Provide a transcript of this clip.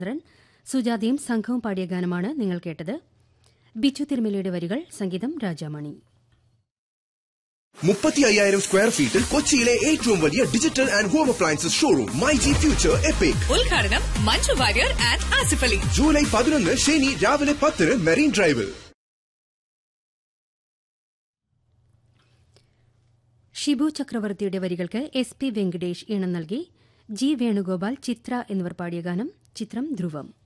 ചന്ദ്രൻ സുജാതയും സംഘവും പാടിയ ഗാനമാണ് നിങ്ങൾ കേട്ടത് ബിച്ചു തിരുമലയുടെ വരികൾ സംഗീതം രാജാമണി മുപ്പത്തി അയ്യായിരം സ്ക്വയർ ഫീറ്റിൽ കൊച്ചിയിലെ ഏറ്റവും വലിയ digital and home appliances showroom my G future epic ഉദ്ഘാടനം മഞ്ജു വാര്യർ ആൻഡ് ആസിഫ് അലി ജൂലൈ പതിനൊന്ന് ശനി രാവിലെ പത്തിന് മെറീൻ ഡ്രൈവിൽ ഷിബു ചക്രവർത്തിയുടെ വരികൾക്ക് എസ് പി വെങ്കടേഷ് ഈണം നൽകി ജി വേണുഗോപാൽ ചിത്ര എന്നിവർ പാടിയ ഗാനം ചിത്രം ധ്രുവം